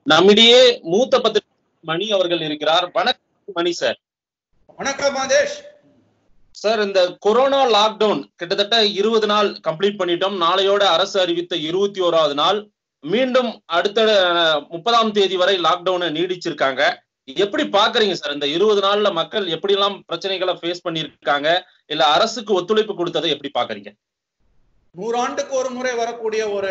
நம்மிடையே மூத்த பத்திரிகை மணி அவர்கள் இருக்கிறார் வணக்கம் மணி சார் வணக்கம் மாதேஷ் சார் இந்த கொரோனா லாக்டவுன் கிட்டத்தட்ட இருபது நாள் கம்ப்ளீட் பண்ணிட்டோம் நாளையோட அரசு அறிவித்த இருபத்தி ஓராவது நாள் மீண்டும் அடுத்த அஹ், முப்பதாம் தேதி வரை லாக்டவுனை நீடிச்சிருக்காங்க எப்படி பாக்குறீங்க சார் இந்த இருபது நாள்ல மக்கள் எப்படி எல்லாம் பிரச்சனைகளை ஃபேஸ் பண்ணிருக்காங்க இல்ல அரசுக்கு ஒத்துழைப்பு கொடுத்ததை எப்படி பாக்குறீங்க நூறாண்டுக்கு ஒரு முறை வரக்கூடிய ஒரு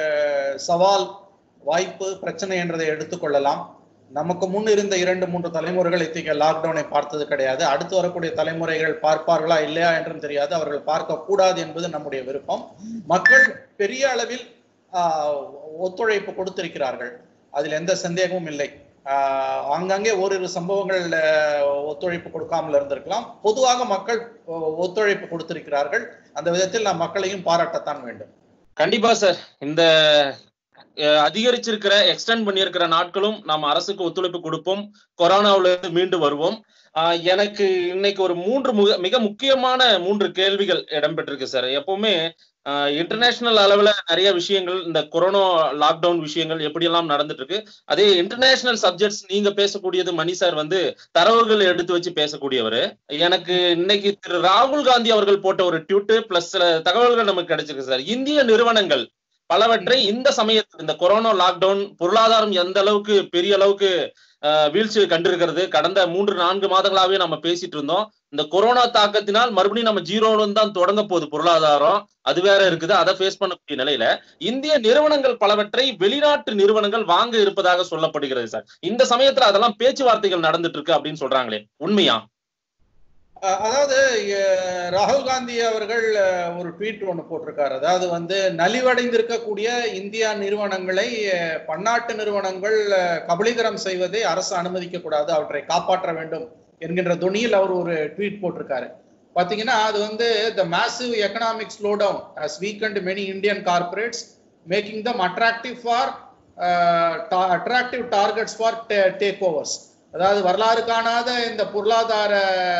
சவால் வாய்ப்பு பிரச்சனை என்றதை எடுத்துக்கொள்ளலாம் நமக்கு முன் இருந்த இரண்டு மூன்று தலைமுறைகள் இத்தகைய லாக்டவுனை பார்த்தது கிடையாது அடுத்து வரக்கூடிய தலைமுறைகள் பார்ப்பார்களா இல்லையா என்றும் தெரியாது அவர்கள் பார்க்க கூடாது என்பது நம்முடைய விருப்பம் மக்கள் பெரிய அளவில் ஆஹ், ஒத்துழைப்பு கொடுத்திருக்கிறார்கள் அதில் எந்த சந்தேகமும் இல்லை ஆஹ், ஆங்காங்கே ஓரிரு சம்பவங்கள் ஆஹ், ஒத்துழைப்பு கொடுக்காமல் இருந்திருக்கலாம் பொதுவாக மக்கள் ஒ- ஒத்துழைப்பு கொடுத்திருக்கிறார்கள் அந்த விதத்தில் நாம் மக்களையும் பாராட்டத்தான் வேண்டும் கண்டிப்பா சார் இந்த அஹ், அதிகரிச்சிருக்கிற எக்ஸ்டெண்ட் பண்ணியிருக்கிற நாட்களும் நாம் அரசுக்கு ஒத்துழைப்பு கொடுப்போம் கொரோனாவுல இருந்து மீண்டு வருவோம் ஆஹ், எனக்கு இன்னைக்கு ஒரு மூன்று முக- மிக முக்கியமான மூன்று கேள்விகள் இடம்பெற்றிருக்கு சார் எப்பவுமே இன்டர்நேஷனல் அளவுல நிறைய விஷயங்கள் இந்த கொரோனா லாக்டவுன் விஷயங்கள் எப்படியெல்லாம் நடந்துட்டு இருக்கு அதே இன்டர்நேஷனல் சப்ஜெக்ட்ஸ் நீங்க பேசக்கூடியது மணி சார் வந்து தரவுகள் எடுத்து வச்சு பேசக்கூடியவர் எனக்கு இன்னைக்கு திரு ராகுல் காந்தி அவர்கள் போட்ட ஒரு ட்வீட் பிளஸ் சில தகவல்கள் நமக்கு கிடைச்சிருக்கு சார் இந்திய நிறுவனங்கள் பலவற்றை இந்த சமயத்தில் இந்த கொரோனா லாக்டவுன் பொருளாதாரம் எந்த அளவுக்கு பெரிய அளவுக்கு ஆஹ், வீழ்ச்சி கண்டிருக்கிறது கடந்த மூன்று நான்கு மாதங்களாவே நம்ம பேசிட்டு இருந்தோம் இந்த கொரோனா தாக்கத்தினால் மறுபடியும் நம்ம ஜீரோல இருந்து தான் தொடங்க போகுது பொருளாதாரம் அது வேற இருக்குது அதை ஃபேஸ் பண்ணக்கூடிய நிலையில இந்திய நிறுவனங்கள் பலவற்றை வெளிநாட்டு நிறுவனங்கள் வாங்க இருப்பதாக சொல்லப்படுகிறது சார் இந்த சமயத்துல அதெல்லாம் பேச்சுவார்த்தைகள் நடந்துட்டு இருக்கு அப்படின்னு சொல்றாங்களே உண்மையா அஹ் அதாவது அஹ் ராகுல் காந்தி அவர்கள் அஹ், ஒரு ட்வீட் ஒன்று போட்டிருக்காரு அதாவது வந்து நலிவடைந்திருக்கக்கூடிய இந்தியா நிறுவனங்களை அஹ், பன்னாட்டு நிறுவனங்கள் அஹ், கபலீகரம் செய்வதை அரசு அனுமதிக்க கூடாது அவற்றை காப்பாற்ற வேண்டும் என்கின்ற துணியில் அவர் ஒரு ட்வீட் போட்டிருக்காரு பாத்தீங்கன்னா அது வந்து the massive economic slowdown has weakened many Indian corporates making them attractive for attractive targets for takeovers அதாவது வரலாறு காணாத இந்த பொருளாதார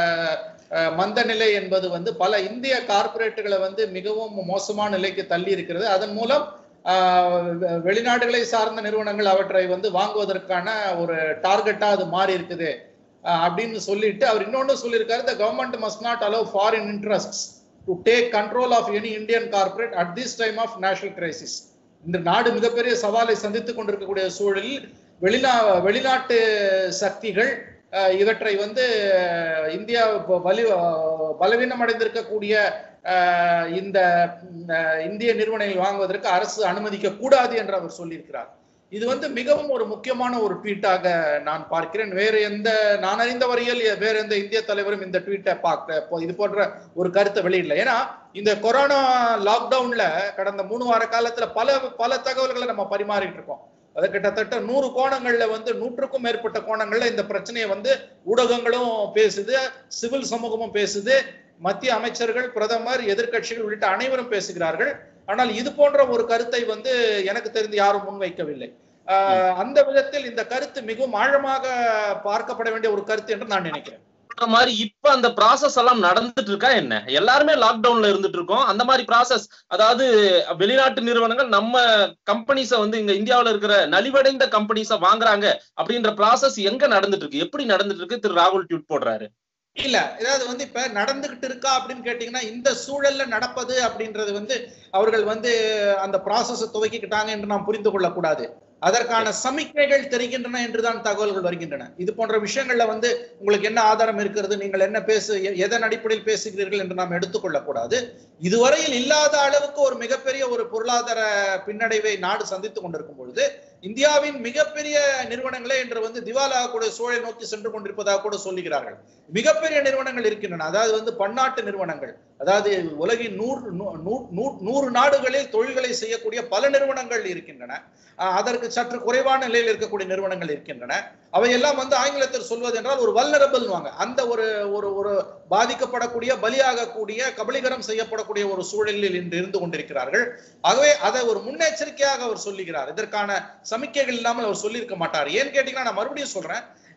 அஹ், மந்த நிலை என்பது வந்து பல இந்திய கார்ப்பரேட்டுகளை வந்து மிகவும் மோசமான நிலைக்கு தள்ளி இருக்கிறது அதன் மூலம் ஆஹ், வெ- வெளிநாடுகளை சார்ந்த நிறுவனங்கள் அவற்றை வந்து வாங்குவதற்கான ஒரு டார்கெட்டா அது மாறி இருக்குது ஆஹ், அப்படின்னு சொல்லிட்டு அவர் இன்னொன்னு சொல்லியிருக்காரு the government must not allow foreign interests to take control of any Indian corporate at this time of national crisis இந்த நாடு மிகப்பெரிய சவாலை சந்தித்துக் கொண்டிருக்கக்கூடிய சூழலில் வெளிநா வெளிநாட்டு சக்திகள் அஹ், இவற்றை வந்து அஹ், இந்தியா ப- வலி அஹ், பலவீனம் அடைந்திருக்கக்கூடிய அஹ், இந்த ம், அஹ், இந்திய நிறுவனங்கள் வாங்குவதற்கு அரசு அனுமதிக்க கூடாது என்று அவர் சொல்லியிருக்கிறார் இது வந்து மிகவும் ஒரு முக்கியமான ஒரு ட்வீட்டாக நான் பார்க்கிறேன் வேறு எந்த நான் அறிந்த வரையில் வேற எந்த இந்திய தலைவரும் இந்த ட்வீட்டை பார்க்க இது போன்ற ஒரு கருத்தை வெளியிடல ஏன்னா இந்த கொரோனா லாக்டவுன்ல கடந்த மூணு வார காலத்துல பல பல தகவல்களை நம்ம பரிமாறிட்டு இருக்கோம் அது கிட்டத்தட்ட நூறு கோணங்கள்ல வந்து நூற்றுக்கும் மேற்பட்ட கோணங்கள்ல இந்த பிரச்சனையை வந்து ஊடகங்களும் பேசுது சிவில் சமூகமும் பேசுது மத்திய அமைச்சர்கள் பிரதமர் எதிர்க்கட்சிகள் உள்ளிட்ட அனைவரும் பேசுகிறார்கள் ஆனால் இது போன்ற ஒரு கருத்தை வந்து எனக்கு தெரிந்து யாரும் முன்வைக்கவில்லை ஆஹ் அந்த விதத்தில் இந்த கருத்து மிகவும் ஆழமாக பார்க்கப்பட வேண்டிய ஒரு கருத்து என்று நான் நினைக்கிறேன் சொல்ற மாதிரி இப்ப அந்த ப்ராசஸ் எல்லாம் நடந்துட்டு இருக்கா என்ன எல்லாருமே லாக்டவுன்ல இருந்துட்டு இருக்கோம் அந்த மாதிரி ப்ராசஸ் அதாவது வெளிநாட்டு நிறுவனங்கள் நம்ம கம்பெனிஸ வந்து இங்க இந்தியாவுல இருக்கிற நலிவடைந்த கம்பெனிஸ வாங்குறாங்க அப்படின்ற ப்ராசஸ் எங்க நடந்துட்டு இருக்கு எப்படி நடந்துட்டு இருக்கு திரு ராகுல் ட்வீட் போடுறாரு இல்ல ஏதாவது வந்து இப்ப நடந்துகிட்டு இருக்கா அப்படின்னு கேட்டீங்கன்னா இந்த சூழல்ல நடப்பது அப்படின்றது வந்து அவர்கள் வந்து அந்த ப்ராசஸ் துவக்கிக்கிட்டாங்க என்று நாம் புரிந்து கொள்ளக்கூடாது அதற்கான சமிக்கைகள் தெரிகின்றன என்றுதான் தகவல்கள் வருகின்றன இது போன்ற விஷயங்கள்ல வந்து உங்களுக்கு என்ன ஆதாரம் இருக்கிறது நீங்கள் என்ன பேசு எ- எதன் அடிப்படையில் பேசுகிறீர்கள் என்று நாம் எடுத்துக்கொள்ளக்கூடாது இதுவரையில் இல்லாத அளவுக்கு ஒரு மிகப்பெரிய ஒரு பொருளாதார பின்னடைவை நாடு சந்தித்துக் கொண்டிருக்கும் பொழுது இந்தியாவின் மிகப்பெரிய நிறுவனங்களே இன்று வந்து திவாலாகக்கூடிய சூழலை நோக்கி சென்று கொண்டிருப்பதாக கூட சொல்லுகிறார்கள் மிகப்பெரிய நிறுவனங்கள் இருக்கின்றன அதாவது வந்து பன்னாட்டு நிறுவனங்கள் அதாவது உலகின் நூறு நூ- நூ- நூ- நூறு நாடுகளில் தொழில்களை செய்யக்கூடிய பல நிறுவனங்கள் இருக்கின்றன அஹ் அதற்கு சற்று குறைவான நிலையில் இருக்கக்கூடிய நிறுவனங்கள் இருக்கின்றன அவையெல்லாம் வந்து ஆங்கிலத்தில் சொல்வது என்றால் ஒரு வல்னரபிள் வாங்க அந்த ஒரு ஒரு ஒரு பாதிக்கப்படக்கூடிய பலியாகக்கூடிய கபலீகரம் செய்யப்படக்கூடிய ஒரு சூழலில் இன்று இருந்து கொண்டிருக்கிறார்கள் ஆகவே அதை ஒரு முன்னெச்சரிக்கையாக அவர் சொல்லுகிறார் இதற்கான சமிக்கைகள் இல்லாமல் அவர் சொல்லியிருக்க மாட்டார் ஏன்னு கேட்டீங்கன்னா நான் மறுபடியும் சொல்றேன்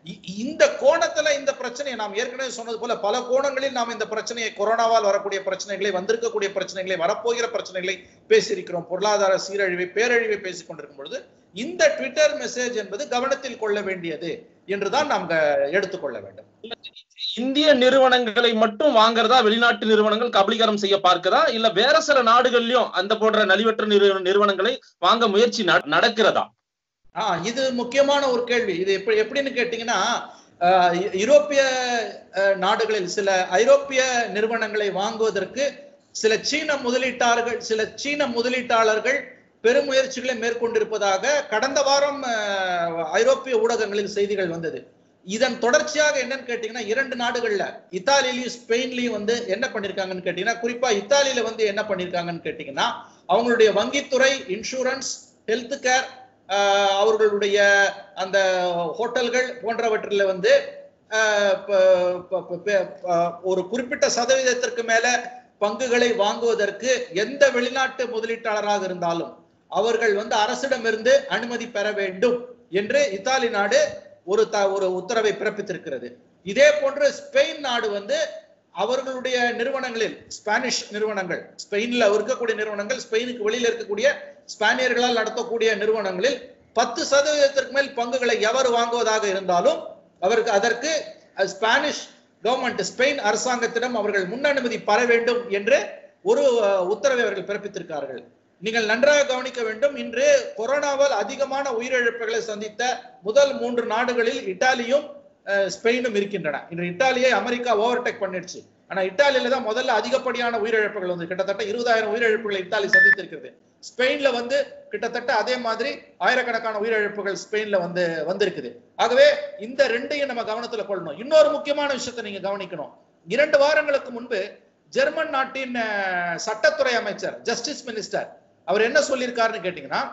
இ- இந்த கோணத்துல இந்த பிரச்சனையை நாம் ஏற்கனவே சொன்னது போல பல கோணங்களில் நாம் இந்த பிரச்சனையை கொரோனாவால் வரக்கூடிய பிரச்சனைகளை வந்திருக்கக்கூடிய பிரச்சனைகளை வரப்போகிற பிரச்சனைகளை பேசியிருக்கிறோம் பொருளாதார சீரழிவை பேரழிவை பேசிக் கொண்டிருக்கும் பொழுது இந்த ட்விட்டர் மெசேஜ் என்பது கவனத்தில் கொள்ள வேண்டியது என்றுதான் நாம் க- எடுத்துக்கொள்ள வேண்டும் இந்திய நிறுவனங்களை மட்டும் வாங்குறதா வெளிநாட்டு நிறுவனங்கள் கபலீகரம் செய்ய பார்க்குதா இல்ல வேற சில நாடுகள்லயும் அந்த போன்ற நலிவற்ற நிறுவ- நிறுவனங்களை வாங்க முயற்சி நட- நடக்கிறதா ஆ இது முக்கியமான ஒரு கேள்வி இது எப்படி எப்படின்னு கேட்டீங்கன்னா ஆஹ், ஐ- யூரோப்பிய அஹ், நாடுகளில் சில ஐரோப்பிய நிறுவனங்களை வாங்குவதற்கு சில சீன முதலீட்டாளர்கள் சில சீன முதலீட்டாளர்கள் பெருமுயற்சிகளை மேற்கொண்டிருப்பதாக கடந்த வாரம் அஹ், ஐரோப்பிய ஊடகங்களில் செய்திகள் வந்தது இதன் தொடர்ச்சியாக என்னன்னு கேட்டீங்கன்னா இரண்டு நாடுகள்ல இத்தாலியிலையும் ஸ்பெயின்லயும் வந்து என்ன பண்ணிருக்காங்கன்னு கேட்டீங்கன்னா குறிப்பா இத்தாலியில வந்து என்ன பண்ணிருக்காங்கன்னு கேட்டீங்கன்னா அவங்களுடைய வங்கித்துறை இன்சூரன்ஸ் ஹெல்த் கேர் அவர்களுடைய அந்த ஹோட்டல்கள் போன்றவற்றில் வந்து ஆஹ் ப- ப- ப- ப- ப- ஒரு குறிப்பிட்ட சதவீதத்திற்கு மேல பங்குகளை வாங்குவதற்கு எந்த வெளிநாட்டு முதலீட்டாளராக இருந்தாலும் அவர்கள் வந்து அரசிடமிருந்து அனுமதி பெற வேண்டும் என்று இத்தாலி நாடு ஒரு த ஒரு உத்தரவை பிறப்பித்திருக்கிறது இதே போன்று ஸ்பெயின் நாடு வந்து அவர்களுடைய நிறுவனங்களில் ஸ்பானிஷ் நிறுவனங்கள் ஸ்பெயின்ல இருக்கக்கூடிய நிறுவனங்கள் ஸ்பெயினுக்கு வெளியில இருக்கக்கூடிய ஸ்பானியர்களால் நடத்தக்கூடிய நிறுவனங்களில் பத்து சதவீதத்திற்கு மேல் பங்குகளை எவர் வாங்குவதாக இருந்தாலும் அவருக்கு அதற்கு அஹ், ஸ்பானிஷ் கவர்மெண்ட் ஸ்பெயின் அரசாங்கத்திடம் அவர்கள் முன் அனுமதி பெற வேண்டும் என்று ஒரு அஹ், உத்தரவை அவர்கள் பிறப்பித்திருக்கார்கள் நீங்கள் நன்றாக கவனிக்க வேண்டும் இன்று கொரோனாவால் அதிகமான உயிரிழப்புகளை சந்தித்த முதல் மூன்று நாடுகளில் இத்தாலியும் அஹ், ஸ்பெயினும் இருக்கின்றன இன்று இத்தாலியை அமெரிக்கா ஓவர்டேக் பண்ணிடுச்சு ஆனா இத்தாலியில தான் முதல்ல அதிகப்படியான உயிரிழப்புகள் வந்து கிட்டத்தட்ட இருபதாயிரம் உயிரிழப்புகளை இத்தாலி சந்தித்திருக்கிறது ஸ்பெயின்ல வந்து கிட்டத்தட்ட அதே மாதிரி ஆயிரக்கணக்கான உயிரிழப்புகள் ஸ்பெயின்ல வந்து வந்திருக்குது ஆகவே இந்த ரெண்டையும் நம்ம கவனத்துல கொள்ளணும் இன்னொரு முக்கியமான விஷயத்தை நீங்க கவனிக்கணும் இரண்டு வாரங்களுக்கு முன்பு ஜெர்மன் நாட்டின் அஹ், சட்டத்துறை அமைச்சர் ஜஸ்டிஸ் மினிஸ்டர் அவர் என்ன சொல்லியிருக்காருன்னு கேட்டீங்கன்னா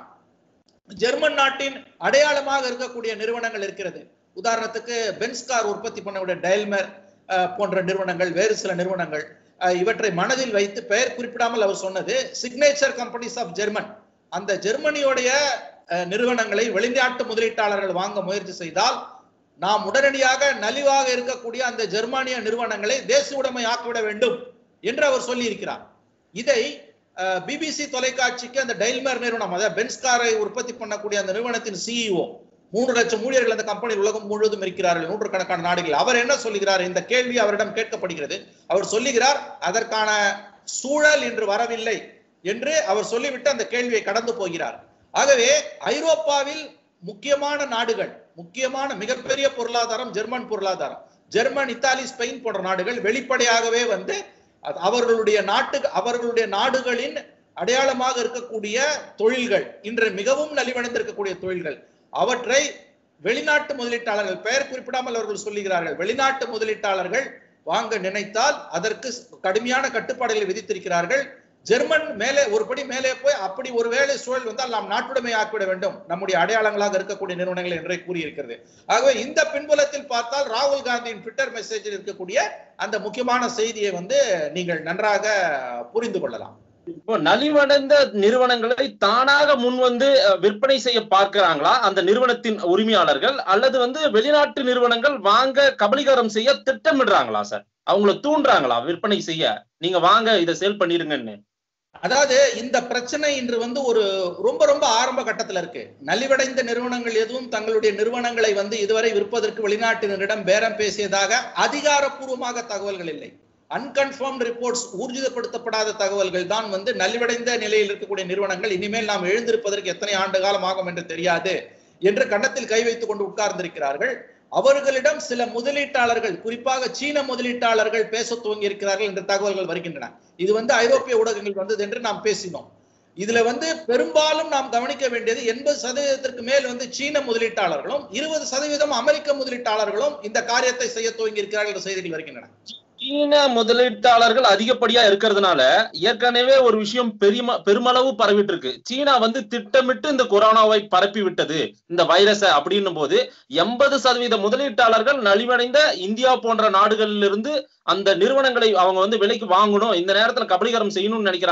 ஜெர்மன் நாட்டின் அடையாளமாக இருக்கக்கூடிய நிறுவனங்கள் இருக்கிறது உதாரணத்துக்கு பென்ஸ் கார் உற்பத்தி பண்ணக்கூடிய டயல்மர் அஹ், போன்ற நிறுவனங்கள் வேறு சில நிறுவனங்கள் அஹ், இவற்றை மனதில் வைத்து பெயர் குறிப்பிடாமல் அவர் சொன்னது சிக்னேச்சர் கம்பெனிஸ் ஆஃப் ஜெர்மன் அந்த ஜெர்மனியோடைய அஹ், நிறுவனங்களை வெளிநாட்டு முதலீட்டாளர்கள் வாங்க முயற்சி செய்தால் நாம் உடனடியாக நலிவாக இருக்கக்கூடிய அந்த ஜெர்மானிய நிறுவனங்களை தேசிய உடைமை ஆக்கிவிட வேண்டும் என்று அவர் சொல்லி இருக்கிறார் இதை பிபிசி தொலைக்காட்சிக்கு அந்த டைல்மர் நிறுவனம் அதாவது பென்ஸ் காரை உற்பத்தி பண்ணக்கூடிய அந்த நிறுவனத்தின் சிஇஓ மூன்று லட்சம் ஊழியர்கள் அந்த கம்பெனி உலகம் முழுவதும் இருக்கிறார்கள் நூற்றுக்கணக்கான நாடுகள் அவர் என்ன சொல்லுகிறார் இந்த கேள்வி அவரிடம் கேட்கப்படுகிறது அவர் சொல்லுகிறார் அதற்கான சூழல் என்று வரவில்லை என்று அவர் சொல்லிவிட்டு அந்த கேள்வியை கடந்து போகிறார் ஆகவே ஐரோப்பாவில் முக்கியமான நாடுகள் முக்கியமான மிகப்பெரிய பொருளாதாரம் ஜெர்மன் பொருளாதாரம் ஜெர்மன் இத்தாலி ஸ்பெயின் போன்ற நாடுகள் வெளிப்படையாகவே வந்து அது அவர்களுடைய நாட்டு அவர்களுடைய நாடுகளின் அடையாளமாக இருக்கக்கூடிய தொழில்கள் இன்று மிகவும் நலிவடைந்திருக்கக்கூடிய தொழில்கள் அவற்றை வெளிநாட்டு முதலீட்டாளர்கள் பெயர் குறிப்பிடாமல் அவர்கள் சொல்லுகிறார்கள் வெளிநாட்டு முதலீட்டாளர்கள் வாங்க நினைத்தால் அதற்கு கடுமையான கட்டுப்பாடுகளை விதித்திருக்கிறார்கள் ஜெர்மன் மேலே ஒருபடி மேலே போய் அப்படி ஒருவேளை சூழல் வந்தால் நாம் நாட்டுடைமை ஆக்கிவிட வேண்டும் நம்முடைய அடையாளங்களாக இருக்கக்கூடிய நிறுவனங்கள் என்றே கூறியிருக்கிறது ஆகவே இந்த பின்புலத்தில் பார்த்தால் ராகுல் காந்தியின் ட்விட்டர் மெசேஜில் இருக்கக்கூடிய அந்த முக்கியமான செய்தியை வந்து நீங்கள் நன்றாக புரிந்து கொள்ளலாம் இப்போ நலிவடைந்த நிறுவனங்களை தானாக முன் வந்து அஹ், விற்பனை செய்ய பார்க்கிறாங்களா அந்த நிறுவனத்தின் உரிமையாளர்கள் அல்லது வந்து வெளிநாட்டு நிறுவனங்கள் வாங்க கபலீகரம் செய்ய திட்டமிடுறாங்களா சார் அவங்கள தூண்டுறாங்களா விற்பனை செய்ய நீங்க வாங்க இதை சேல் பண்ணிருங்கன்னு அதாவது இந்த பிரச்சனை இன்று வந்து ஒரு ரொம்ப ரொம்ப ஆரம்ப கட்டத்துல இருக்கு நலிவடைந்த நிறுவனங்கள் எதுவும் தங்களுடைய நிறுவனங்களை வந்து இதுவரை விற்பதற்கு வெளிநாட்டினரிடம் பேரம் பேசியதாக அதிகாரப்பூர்வமாக தகவல்கள் இல்லை அன்கன்ஃபார்ம்டு ரிப்போர்ட்ஸ் ஊர்ஜிதப்படுத்தப்படாத தகவல்கள் தான் வந்து நலிவடைந்த நிலையில் இருக்கக்கூடிய நிறுவனங்கள் இனிமேல் நாம் எழுந்திருப்பதற்கு எத்தனை ஆண்டு காலம் ஆகும் என்று தெரியாது என்று கன்னத்தில் கை வைத்துக் கொண்டு உட்கார்ந்திருக்கிறார்கள் அவர்களிடம் சில முதலீட்டாளர்கள் குறிப்பாக சீன முதலீட்டாளர்கள் பேச துவங்கி இருக்கிறார்கள் என்ற தகவல்கள் வருகின்றன இது வந்து ஐரோப்பிய ஊடகங்கள் வந்தது என்று நாம் பேசினோம் இதுல வந்து பெரும்பாலும் நாம் கவனிக்க வேண்டியது எண்பது சதவீதத்திற்கு மேல் வந்து சீன முதலீட்டாளர்களும் இருபது சதவீதம் அமெரிக்க முதலீட்டாளர்களும் இந்த காரியத்தை செய்ய துவங்கி இருக்கிறார்கள் என்ற செய்திகள் வருகின்றன சீன முதலீட்டாளர்கள் அதிகப்படியா இருக்கிறதுனால ஏற்கனவே ஒரு விஷயம் பெரிய பெருமளவு பரவிட்டு இருக்கு சீனா வந்து திட்டமிட்டு இந்த கொரோனாவை பரப்பி விட்டது இந்த வைரஸை அப்படின்னும் போது எண்பது சதவீத முதலீட்டாளர்கள் நலிவடைந்த இந்தியா போன்ற நாடுகளிலிருந்து அந்த நிறுவனங்களை அவங்க வந்து விலைக்கு வாங்கணும் இந்த நேரத்துல கபலீகரம் செய்யணும்னு நினைக்கிறாங்கன்னா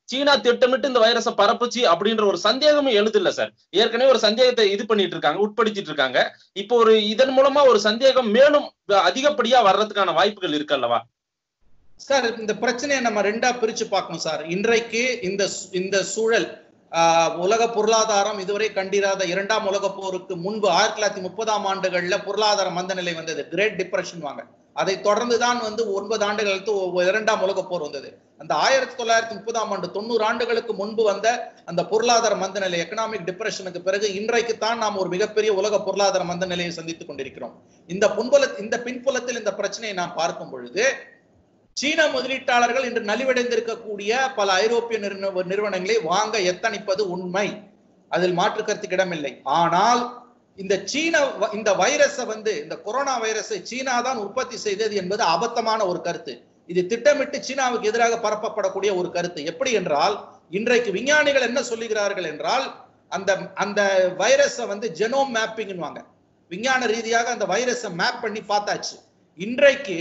சீனா திட்டமிட்டு இந்த வைரஸை பரப்புச்சு அப்படின்ற ஒரு சந்தேகமும் எழுதில்ல சார் ஏற்கனவே ஒரு சந்தேகத்தை இது பண்ணிட்டு இருக்காங்க உட்படுத்திட்டு இருக்காங்க இப்போ ஒரு இதன் மூலமா ஒரு சந்தேகம் மேலும் அதிகப்படியா வர்றதுக்கான வாய்ப்புகள் இருக்கு அல்லவா சார் இந்த பிரச்சனையை நம்ம ரெண்டா பிரிச்சு பார்க்கணும் சார் இன்றைக்கு இந்த சு- இந்த சூழல் ஆஹ், உலக பொருளாதாரம் இதுவரை கண்டிராத இரண்டாம் உலக போருக்கு முன்பு ஆயிரத்தி தொள்ளாயிரத்தி முப்பதாம் ஆண்டுகள்ல பொருளாதார மந்த நிலை வந்தது கிரேட் டிப்ரெஷன் வாங்க அதை தொடர்ந்து தான் வந்து ஒன்பது ஆண்டுகள் கழித்து ஒ- இரண்டாம் உலக போர் வந்தது அந்த ஆயிரத்தி தொள்ளாயிரத்தி முப்பதாம் ஆண்டு தொண்ணூறு ஆண்டுகளுக்கு முன்பு வந்த அந்த பொருளாதார மந்த நிலை எக்கனாமிக் டிப்ரெஷனுக்கு பிறகு இன்றைக்கு தான் நாம் ஒரு மிகப்பெரிய உலக பொருளாதார மந்த நிலையை சந்தித்துக் கொண்டிருக்கிறோம் இந்த புன்புல இந்த பின்புலத்தில் இந்த பிரச்சனையை நாம் பார்க்கும் பொழுது சீன முதலீட்டாளர்கள் இன்று நலிவடைந்திருக்கக்கூடிய பல ஐரோப்பிய நிறுவன நிறுவனங்களை வாங்க எத்தனிப்பது உண்மை அதில் மாற்று கருத்துக்கு இடமில்லை ஆனால் இந்த சீன வ- இந்த வைரஸை வந்து இந்த கொரோனா வைரஸை சீனா தான் உற்பத்தி செய்தது என்பது அபத்தமான ஒரு கருத்து இது திட்டமிட்டு சீனாவுக்கு எதிராக பரப்பப்படக்கூடிய ஒரு கருத்து எப்படி என்றால் இன்றைக்கு விஞ்ஞானிகள் என்ன சொல்லுகிறார்கள் என்றால் அந்த அந்த வைரஸை வந்து ஜெனோம் மேப்பிங்னுவாங்க விஞ்ஞான ரீதியாக அந்த வைரஸை மேப் பண்ணி பார்த்தாச்சு இன்றைக்கு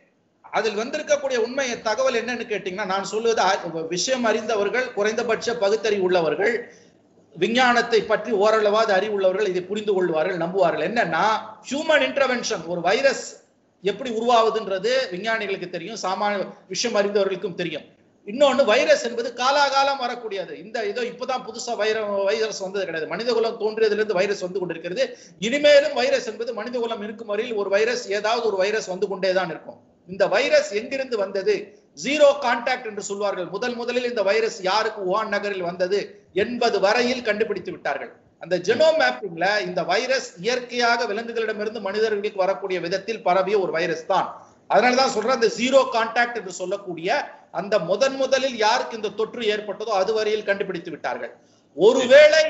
அதில் வந்திருக்கக்கூடிய உண்மை தகவல் என்னன்னு கேட்டீங்கன்னா நான் சொல்லுவது ஆ- விஷயம் அறிந்தவர்கள் குறைந்தபட்ச பகுத்தறிவு உள்ளவர்கள் விஞ்ஞானத்தை பற்றி ஓரளவாவது அறிவு உள்ளவர்கள் இதை புரிந்து கொள்வார்கள் நம்புவார்கள் என்னன்னா ஹியூமன் இன்டர்வென்ஷன் ஒரு வைரஸ் எப்படி உருவாகுதுன்றது விஞ்ஞானிகளுக்கு தெரியும் சாமானிய விஷயம் அறிந்தவர்களுக்கும் தெரியும் இன்னொன்னு வைரஸ் என்பது காலாகாலம் வரக்கூடியது இந்த இதோ இப்பதான் புதுசா வைர வைரஸ் வந்தது கிடையாது மனிதகுலம் தோன்றியதிலிருந்து வைரஸ் வந்து கொண்டிருக்கிறது இனிமேலும் வைரஸ் என்பது மனிதகுலம் இருக்கும் வரையில் ஒரு வைரஸ் ஏதாவது ஒரு வைரஸ் வந்து கொண்டேதான் இருக்கும் இந்த வைரஸ் எங்கிருந்து வந்தது ஜீரோ கான்டாக்ட் என்று சொல்வார்கள் முதல் முதலில் இந்த வைரஸ் யாருக்கு wuhan நகரில் வந்தது என்பது வரையில் கண்டுபிடித்து விட்டார்கள் அந்த ஜெனோம் மேப்பிங்ல இந்த வைரஸ் இயற்கையாக விலங்குகளிடமிருந்து மனிதர்களுக்கு வரக்கூடிய விதத்தில் பரவிய ஒரு வைரஸ் தான் அதனாலதான் சொல்றேன் அந்த ஜீரோ கான்டாக்ட் என்று சொல்லக்கூடிய அந்த முதன் முதலில் யாருக்கு இந்த தொற்று ஏற்பட்டதோ அது வரையில் கண்டுபிடித்து விட்டார்கள் ஒருவேளை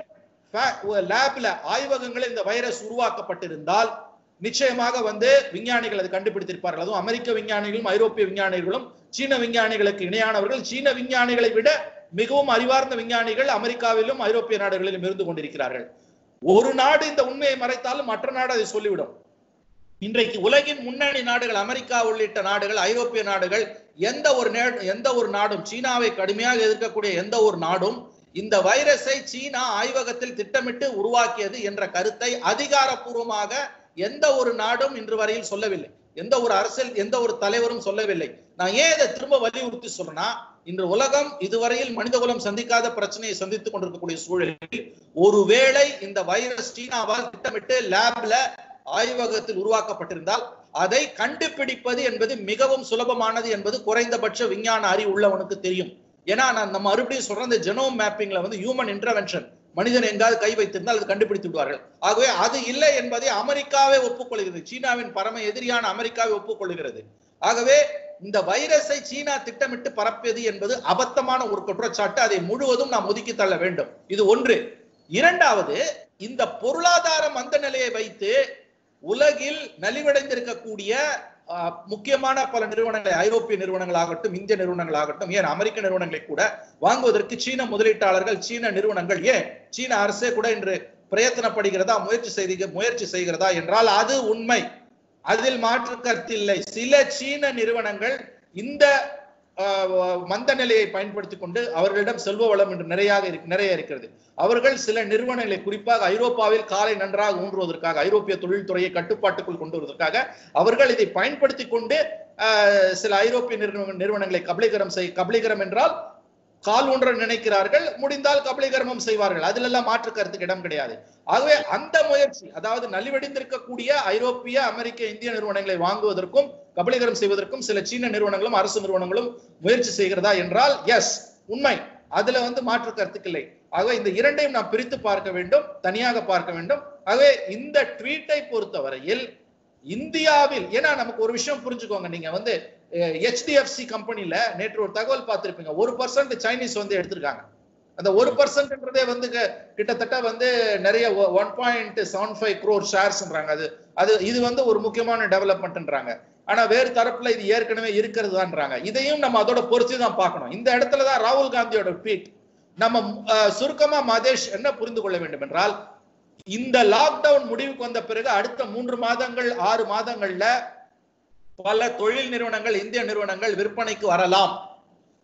லேப்ல ஆய்வகங்களில் இந்த வைரஸ் உருவாக்கப்பட்டிருந்தால் நிச்சயமாக வந்து விஞ்ஞானிகள் அதை கண்டுபிடித்திருப்பார்கள் அதுவும் அமெரிக்க விஞ்ஞானிகளும் ஐரோப்பிய விஞ்ஞானிகளும் சீன விஞ்ஞானிகளுக்கு இணையானவர்கள் சீன விஞ்ஞானிகளை விட மிகவும் அறிவார்ந்த விஞ்ஞானிகள் அமெரிக்காவிலும் ஐரோப்பிய நாடுகளிலும் இருந்து கொண்டிருக்கிறார்கள் ஒரு நாடு இந்த உண்மையை மறைத்தாலும் மற்ற நாடு அதை சொல்லிவிடும் இன்றைக்கு உலகின் முன்னணி நாடுகள் அமெரிக்கா உள்ளிட்ட நாடுகள் ஐரோப்பிய நாடுகள் எந்த ஒரு நே- எந்த ஒரு நாடும் சீனாவை கடுமையாக எதிர்க்கக்கூடிய எந்த ஒரு நாடும் இந்த வைரஸை சீனா ஆய்வகத்தில் திட்டமிட்டு உருவாக்கியது என்ற கருத்தை அதிகாரப்பூர்வமாக எந்த ஒரு நாடும் இன்று வரையில் சொல்லவில்லை எந்த ஒரு அரசியல் எந்த ஒரு தலைவரும் சொல்லவில்லை நான் ஏன் இதை திரும்ப வலியுறுத்தி சொல்றேன்னா இன்று உலகம் இதுவரையில் மனிதகுலம் சந்திக்காத பிரச்சனையை சந்தித்துக் கொண்டிருக்கக்கூடிய சூழலில் ஒருவேளை இந்த வைரஸ் சீனாவால் திட்டமிட்டு லேப்ல ஆய்வகத்தில் உருவாக்கப்பட்டிருந்தால் அதை கண்டுபிடிப்பது என்பது மிகவும் சுலபமானது என்பது குறைந்தபட்ச விஞ்ஞான அறிவு உள்ளவனுக்கு தெரியும் ஏன்னா நான் நம்ம மறுபடியும் சொல்றேன் இந்த ஜெனோம் மேப்பிங்ல வந்து ஹியூமன் இன்டர்வென்ஷன் மனிதன் எங்காவது கை வைத்திருந்தால் அது கண்டுபிடித்து விடுவார்கள் ஆகவே அது இல்லை என்பதை அமெரிக்காவே ஒப்புக்கொள்கிறது சீனாவின் பரம எதிரியான அமெரிக்காவை ஒப்புக்கொள்கிறது ஆகவே இந்த வைரஸை சீனா திட்டமிட்டு பரப்பியது என்பது அபத்தமான ஒரு குற்றச்சாட்டு அதை முழுவதும் நாம் ஒதுக்கி தள்ள வேண்டும் இது ஒன்று இரண்டாவது இந்த பொருளாதார மந்த நிலையை வைத்து உலகில் நலிவடைந்திருக்கக்கூடிய ஆஹ், முக்கியமான பல நிறுவனங்களை ஐரோப்பிய நிறுவனங்களாகட்டும் இந்திய நிறுவனங்களாகட்டும் ஏன் அமெரிக்க நிறுவனங்களை கூட வாங்குவதற்கு சீன முதலீட்டாளர்கள் சீன நிறுவனங்கள் ஏன் சீன அரசே கூட இன்று பிரயத்தனப்படுகிறதா முயற்சி செய்து முயற்சி செய்கிறதா என்றால் அது உண்மை அதில் மாற்று கருத்தில்லை சில சீன நிறுவனங்கள் இந்த ஆஹ், மந்த நிலையை பயன்படுத்தி கொண்டு அவர்களிடம் செல்வ வளம் என்று நிறைய இருக்கு- நிறைய இருக்கிறது அவர்கள் சில நிறுவனங்களை குறிப்பாக ஐரோப்பாவில் காலை நன்றாக ஊன்றுவதற்காக ஐரோப்பிய தொழில்துறையை கட்டுப்பாட்டுக்குள் கொண்டு வருவதற்காக அவர்கள் இதை பயன்படுத்தி கொண்டு ஆஹ், சில ஐரோப்பிய நிறுவன நிறுவனங்களை கபலீகரம் செய் கபலீகரம் என்றால் கால் ஊன்ற நினைக்கிறார்கள் முடிந்தால் கபலீகரமும் செய்வார்கள் அதிலெல்லாம் மாற்று கருத்துக்கு இடம் கிடையாது ஆகவே அந்த முயற்சி அதாவது நலிவடைந்திருக்கக்கூடிய ஐரோப்பிய அமெரிக்க இந்திய நிறுவனங்களை வாங்குவதற்கும் கபலீகரம் செய்வதற்கும் சில சீன நிறுவனங்களும் அரசு நிறுவனங்களும் முயற்சி செய்கிறதா என்றால் எஸ் உண்மை அதுல வந்து மாற்று கருத்துக்கு இல்லை ஆகவே இந்த இரண்டையும் நாம் பிரித்து பார்க்க வேண்டும் தனியாக பார்க்க வேண்டும் ஆகவே இந்த ட்வீட்டை பொறுத்தவரையில் இந்தியாவில் ஏன்னா நமக்கு ஒரு விஷயம் புரிஞ்சுக்கோங்க நீங்க வந்து ஹெச்டிஎஃப்சி கம்பெனில நேற்று ஒரு தகவல் பார்த்திருப்பீங்க ஒரு பர்சன்ட் சைனீஸ் வந்து எடுத்திருக்காங்க அந்த ஒரு பர்சன்ட்ன்றதே வந்து க- கிட்டத்தட்ட வந்து நிறைய one point seven five crore ஷேர்ஸ்ன்றாங்க அது அது இது வந்து ஒரு முக்கியமான டெவலப்மெண்ட்ன்றாங்க ஆனா வேறு தரப்புல இது ஏற்கனவே இருக்கிறதுதான்றாங்க இதையும் நம்ம அதோட பொறுத்து தான் பார்க்கணும் இந்த இடத்துல தான் ராகுல் காந்தியோட ட்வீட் நம்ம அஹ், சுருக்கமா மதேஷ் என்ன புரிந்து கொள்ள வேண்டும் என்றால் இந்த லாக்டவுன் முடிவுக்கு வந்த பிறகு அடுத்த மூன்று மாதங்கள் ஆறு மாதங்கள்ல பல தொழில் நிறுவனங்கள் இந்திய நிறுவனங்கள் விற்பனைக்கு வரலாம்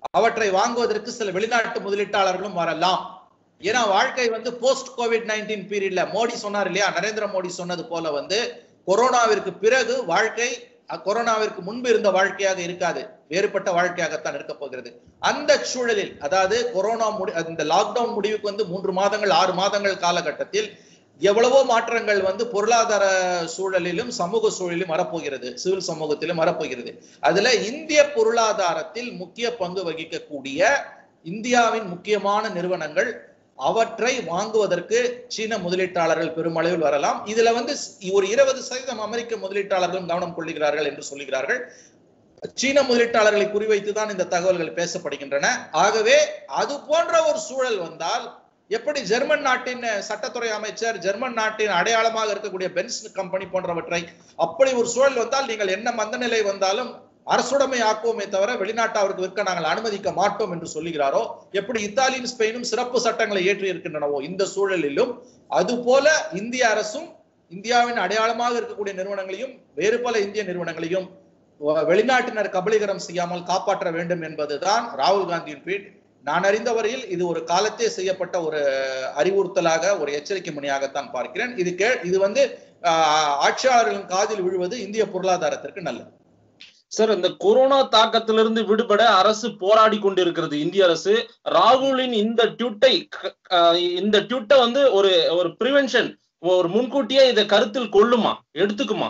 அவற்றை வாங்குவதற்கு சில வெளிநாட்டு முதலீட்டாளர்களும் வரலாம் ஏன்னா வாழ்க்கை வந்து போஸ்ட் கோவிட் நைன்டீன் பீரியட்ல மோடி சொன்னார் இல்லையா நரேந்திர மோடி சொன்னது போல வந்து கொரோனாவிற்கு பிறகு வாழ்க்கை அ- கொரோனாவிற்கு முன்பு இருந்த வாழ்க்கையாக இருக்காது வேறுபட்ட வாழ்க்கையாகத்தான் இருக்க போகிறது அந்த சூழலில் அதாவது கொரோனா முடி இந்த லாக்டவுன் முடிவுக்கு வந்து மூன்று மாதங்கள் ஆறு மாதங்கள் காலகட்டத்தில் எவ்வளவோ மாற்றங்கள் வந்து பொருளாதார சூழலிலும் சமூக சூழலிலும் வரப்போகிறது சிவில் சமூகத்திலும் வரப்போகிறது அதுல இந்திய பொருளாதாரத்தில் முக்கிய பங்கு வகிக்கக்கூடிய இந்தியாவின் முக்கியமான நிறுவனங்கள் அவற்றை வாங்குவதற்கு சீன முதலீட்டாளர்கள் பெருமளவில் வரலாம் இதுல வந்து ஸ்- ஒரு இருபது சதவீதம் அமெரிக்க முதலீட்டாளர்களும் கவனம் கொள்ளுகிறார்கள் என்று சொல்லுகிறார்கள் சீன முதலீட்டாளர்களை குறிவைத்து தான் இந்த தகவல்கள் பேசப்படுகின்றன ஆகவே அது போன்ற ஒரு சூழல் வந்தால் எப்படி ஜெர்மன் நாட்டின் சட்டத்துறை அமைச்சர் ஜெர்மன் நாட்டின் அடையாளமாக இருக்கக்கூடிய பென்ஸ் கம்பெனி போன்றவற்றை அப்படி ஒரு சூழல் வந்தால் நீங்கள் என்ன மந்த நிலை வந்தாலும் அரசுடைமை ஆக்குவோமே தவிர வெளிநாட்டவருக்கு விற்க நாங்கள் அனுமதிக்க மாட்டோம் என்று சொல்லுகிறாரோ எப்படி இத்தாலியும் ஸ்பெயினும் சிறப்பு சட்டங்களை ஏற்றி இருக்கின்றனவோ இந்த சூழலிலும் அதுபோல இந்திய அரசும் இந்தியாவின் அடையாளமாக இருக்கக்கூடிய நிறுவனங்களையும் வேறு பல இந்திய நிறுவனங்களையும் வ- வெளிநாட்டினர் கபலீகரம் செய்யாமல் காப்பாற்ற வேண்டும் என்பதுதான் ராகுல் காந்தியின் ட்வீட் நான் அறிந்த வரையில் இது ஒரு காலத்தே செய்யப்பட்ட ஒரு அறிவுறுத்தலாக ஒரு எச்சரிக்கை மணியாகத்தான் பார்க்கிறேன் இது கே இது வந்து ஆஹ், ஆட்சியாளர்களின் காதில் விழுவது இந்திய பொருளாதாரத்திற்கு நல்லது சார் இந்த கொரோனா தாக்கத்திலிருந்து விடுபட அரசு போராடி கொண்டிருக்கிறது இந்திய அரசு ராகுலின் இந்த ட்யூட்டை க- அஹ் இந்த ட்யூட்டை வந்து ஒரு ஒரு பிரிவென்ஷன் ஒரு முன்கூட்டியே இதை கருத்தில் கொள்ளுமா எடுத்துக்குமா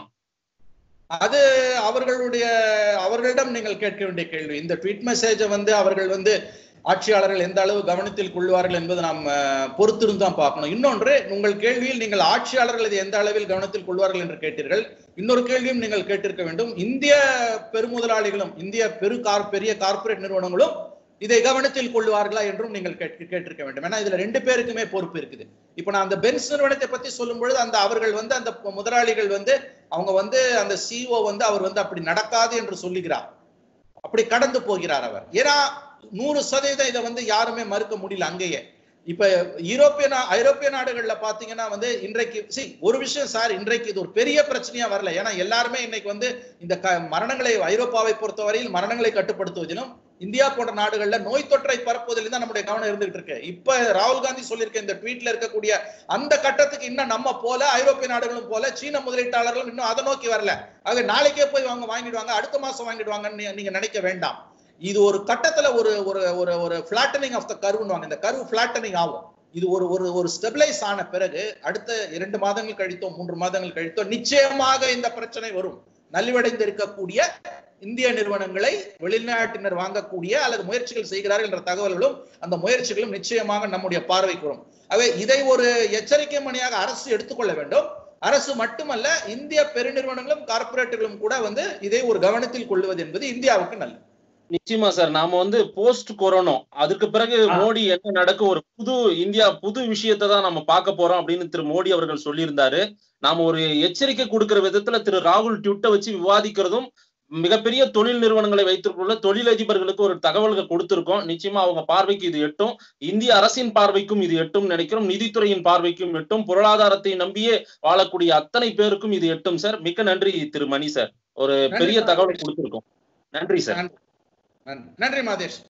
அது அவர்களுடைய அவர்களிடம் நீங்கள் கேட்க வேண்டிய கேள்வி இந்த ட்வீட் மெசேஜை வந்து அவர்கள் வந்து ஆட்சியாளர்கள் எந்த அளவு கவனத்தில் கொள்வார்கள் என்பது நாம் அஹ், பொறுத்திருந்து தான் பார்க்கணும் இன்னொன்று உங்கள் கேள்வியில் நீங்கள் ஆட்சியாளர்கள் இதை எந்த அளவில் கவனத்தில் கொள்வார்கள் என்று கேட்டீர்கள் இன்னொரு கேள்வியும் நீங்கள் கேட்டிருக்க வேண்டும் இந்திய பெருமுதலாளிகளும் இந்திய பெரு கார் பெரிய கார்ப்பரேட் நிறுவனங்களும் இதை கவனத்தில் கொள்வார்களா என்றும் நீங்கள் கேட்க கேட்டிருக்க வேண்டும் ஏன்னா இதுல ரெண்டு பேருக்குமே பொறுப்பு இருக்குது இப்ப நான் அந்த பென்ஸ் நிறுவனத்தை பத்தி சொல்லும் பொழுது அந்த அவர்கள் வந்து அந்த முதலாளிகள் வந்து அவங்க வந்து அந்த சிஓ வந்து அவர் வந்து அப்படி நடக்காது என்று சொல்லுகிறார் அப்படி கடந்து போகிறார் அவர் ஏன்னா நூறு சதவீதம் இதை வந்து யாருமே மறுக்க முடியல அங்கேயே இப்ப யூரோப்பிய நா- ஐரோப்பிய நாடுகள்ல பாத்தீங்கன்னா வந்து இன்றைக்கு சி ஒரு விஷயம் சார் இன்றைக்கு இது ஒரு பெரிய பிரச்சனையா வரல ஏன்னா எல்லாருமே இன்னைக்கு வந்து இந்த க- மரணங்களை ஐரோப்பாவை பொறுத்தவரையில் மரணங்களை கட்டுப்படுத்துவதிலும் இந்தியா போன்ற நாடுகள்ல நோய் தொற்றை பரப்புவதிலும் தான் நம்முடைய கவனம் இருந்துகிட்டு இருக்கு இப்ப ராகுல் காந்தி சொல்லியிருக்க இந்த ட்வீட்ல இருக்கக்கூடிய அந்த கட்டத்துக்கு இன்னும் நம்ம போல ஐரோப்பிய நாடுகளும் போல சீன முதலீட்டாளர்களும் இன்னும் அதை நோக்கி வரல ஆக நாளைக்கே போய் அவங்க வாங்கிடுவாங்க அடுத்த மாசம் வாங்கிடுவாங்கன்னு நீ- நீங்க நினைக்க வேண்டாம் இது ஒரு கட்டத்துல ஒரு ஒரு ஒரு ஒரு பிளாட்டனிங் ஆஃப் த கர்வ்னுவாங்க இந்த கர்வ் பிளாட்டனிங் ஆகும் இது ஒரு ஒரு ஒரு ஸ்டெபிளைஸ் ஆன பிறகு அடுத்த இரண்டு மாதங்கள் கழித்தோ மூன்று மாதங்கள் கழித்தோ நிச்சயமாக இந்த பிரச்சனை வரும் நலிவடைந்து இருக்கக்கூடிய இந்திய நிறுவனங்களை வெளிநாட்டினர் வாங்கக்கூடிய அல்லது முயற்சிகள் செய்கிறார்கள் என்ற தகவல்களும் அந்த முயற்சிகளும் நிச்சயமாக நம்முடைய பார்வைக்கு வரும் ஆகவே இதை ஒரு எச்சரிக்கை மணியாக அரசு எடுத்துக்கொள்ள வேண்டும் அரசு மட்டுமல்ல இந்திய பெருநிறுவனங்களும் கார்ப்பரேட்டுகளும் கூட வந்து இதை ஒரு கவனத்தில் கொள்வது என்பது இந்தியாவுக்கு நல்லது நிச்சயமா சார் நாம வந்து போஸ்ட் கொரோனா அதுக்கு பிறகு ஆ. மோடி என்ன நடக்கும் ஒரு புது இந்தியா புது விஷயத்தை தான் நம்ம பார்க்க போறோம் அப்படின்னு திரு மோடி அவர்கள் சொல்லியிருந்தாரு நாம ஒரு எச்சரிக்கை கொடுக்கிற விதத்துல திரு ராகுல் ட்விட்டை வச்சு விவாதிக்கிறதும் மிகப்பெரிய தொழில் நிறுவனங்களை வைத்திருக்குள்ள தொழிலதிபர்களுக்கு ஒரு தகவல்கள் கொடுத்திருக்கோம் நிச்சயமா அவங்க பார்வைக்கு இது எட்டும் இந்திய அரசின் பார்வைக்கும் இது எட்டும் நினைக்கிறோம் நிதித்துறையின் பார்வைக்கும் எட்டும் பொருளாதாரத்தை நம்பியே வாழக்கூடிய அத்தனை பேருக்கும் இது எட்டும் சார் மிக்க நன்றி திரு மணி சார் ஒரு நன்றி பெரிய சார். தகவல் கொடுத்திருக்கோம் நன்றி சார் நன்றி நன்றி மாதேஷ்